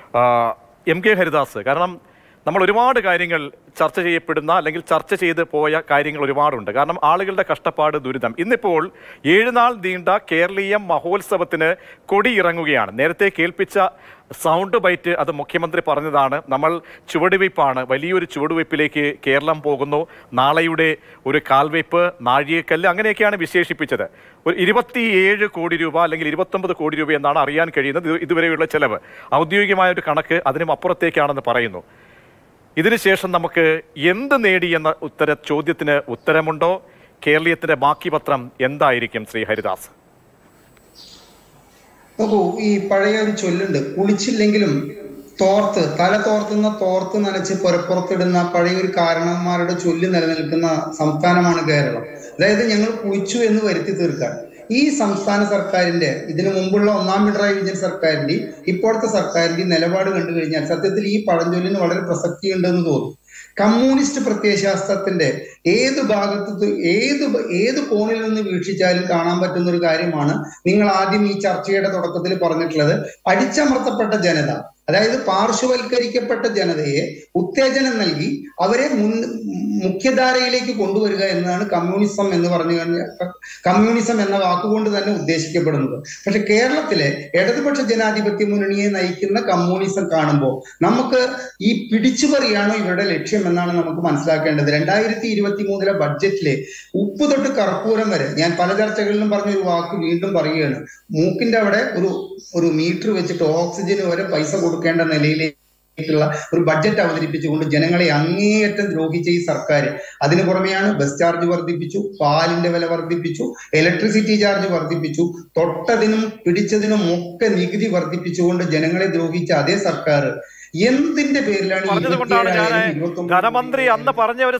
ആ, M K Haridas കാരണം നമ്മൾ ഒരുപാട് കാര്യങ്ങൾ ചർച്ച ചെയ്യപ്പെടുന്ന അല്ലെങ്കിൽ ചർച്ച ചെയ്ത് പോയ കാര്യങ്ങൾ ഒരുപാടുണ്ട് കാരണം ആളുകളുടെ കഷ്ടപ്പാട് ദുരിതം ഇന്നിപ്പോൾ ഏഴ് നാൾ നീണ്ട കേരളീയം മഹോത്സവത്തിന് കൊടിയിറങ്ങുകയാണ് നേരത്തെ കേൾപ്പിച്ച സൗണ്ട് ബൈറ്റ് അത് മുഖ്യമന്ത്രി പറഞ്ഞതാണ് നമ്മൾ ചുവടുവയ്പ്പാണ് വലിയൊരു ചുവടുവയ്പ്പിലേക്ക് കേരളം പോകുന്നു നാളെയുടെ ഒരു കാൽവയ്പ്പ് നാഴികക്കല്ല് അങ്ങനെയൊക്കെയാണ് വിശേഷിപ്പിച്ചത് ഒരു ഇരുപത്തിയേഴ് കോടി രൂപ അല്ലെങ്കിൽ ഇരുപത്തൊമ്പത് കോടി രൂപ എന്നാണ് അറിയാൻ കഴിയുന്നത് ഇത് ഇതുവരെയുള്ള ചെലവ് ഔദ്യോഗികമായ ഒരു കണക്ക് അതിനും അപ്പുറത്തേക്കാണെന്ന് പറയുന്നു ഇതിനുശേഷം നമുക്ക് എന്ത് നേടി എന്ന ഉത്തര ചോദ്യത്തിന് ഉത്തരമുണ്ടോ കേരളീയത്തിന്റെ ബാക്കി പത്രം എന്തായിരിക്കും ശ്രീ ഹരിദാസ് നോക്കൂ ഈ പഴയ ഒരു ചൊല്ലുണ്ട് കുളിച്ചില്ലെങ്കിലും തോർത്ത് തല തോർത്തുന്ന തോർത്ത് നനച്ച് പുരപ്പുറത്തിടുന്ന പഴയ ഒരു കാരണന്മാരുടെ ചൊല്ല് നിലനിൽക്കുന്ന സംസ്ഥാനമാണ് കേരളം അതായത് ഞങ്ങൾ കുളിച്ചു എന്ന് വരുത്തി തീർക്കാൻ ഈ സംസ്ഥാന സർക്കാരിന്റെ ഇതിനു മുമ്പുള്ള ഒന്നാം പിണറായി വിജയൻ സർക്കാരിന്റെ ഇപ്പോഴത്തെ സർക്കാരിന്റെ നിലപാട് കണ്ടു കഴിഞ്ഞാൽ സത്യത്തിൽ ഈ പഴഞ്ചൊല്ലിന് വളരെ പ്രസക്തിയുണ്ടെന്ന് തോന്നും കമ്മ്യൂണിസ്റ്റ് പ്രത്യയശാസ്ത്രത്തിന്റെ ഏത് ഭാഗത്ത് ഏത് ബ- ഏത് കോണിൽ നിന്ന് വീക്ഷിച്ചാലും കാണാൻ പറ്റുന്ന ഒരു കാര്യമാണ് നിങ്ങൾ ആദ്യം ഈ ചർച്ചയുടെ തുടക്കത്തിൽ പറഞ്ഞിട്ടുള്ളത് അടിച്ചമർത്തപ്പെട്ട ജനത അതായത് പാർശ്വവൽക്കരിക്കപ്പെട്ട ജനതയെ ഉത്തേജനം നൽകി അവരെ മുൻ മുഖ്യധാരയിലേക്ക് കൊണ്ടുവരിക എന്നതാണ് കമ്മ്യൂണിസം എന്ന് പറഞ്ഞു കഴിഞ്ഞാൽ കമ്മ്യൂണിസം എന്ന വാക്കുകൊണ്ട് തന്നെ ഉദ്ദേശിക്കപ്പെടുന്നത് പക്ഷെ കേരളത്തിലെ ഇടതുപക്ഷ ജനാധിപത്യ മുന്നണിയെ നയിക്കുന്ന കമ്മ്യൂണിസം കാണുമ്പോൾ നമുക്ക് ഈ പിടിച്ചുപറിയാണോ ഇവരുടെ ലക്ഷ്യം എന്നാണ് നമുക്ക് മനസ്സിലാക്കേണ്ടത് രണ്ടായിരത്തി ഇരുപത്തി മൂന്നിലെ ബഡ്ജറ്റിലെ ഉപ്പ് തൊട്ട് കർപ്പൂരം വരെ ഞാൻ പല ചർച്ചകളിലും പറഞ്ഞ ഒരു വാക്ക് വീണ്ടും പറയുകയാണ് മൂക്കിന്റെ അവിടെ ഒരു ഒരു മീറ്റർ വെച്ചിട്ട് ഓക്സിജന് വരെ പൈസ കൊടുക്കേണ്ട നിലയിലേക്കുള്ള ഒരു ബഡ്ജറ്റ് അവതരിപ്പിച്ചുകൊണ്ട് ജനങ്ങളെ അങ്ങേയറ്റം ദ്രോഹിച്ച ഈ സർക്കാർ അതിനു പുറമെയാണ് ബസ് ചാർജ് വർദ്ധിപ്പിച്ചു പാലിന്റെ വില വർദ്ധിപ്പിച്ചു ഇലക്ട്രിസിറ്റി ചാർജ് വർദ്ധിപ്പിച്ചു തൊട്ടതിനും പിടിച്ചതിനും ഒക്കെ നികുതി വർദ്ധിപ്പിച്ചുകൊണ്ട് ജനങ്ങളെ ദ്രോഹിച്ച അതേ സർക്കാർ എന്തിന്റെ പേരിലാണ് ഈ പറഞ്ഞതുകൊണ്ടാണ് ഞാൻ 27,000, 29,000 ധനമന്ത്രി അന്ന് പറഞ്ഞ ഒരു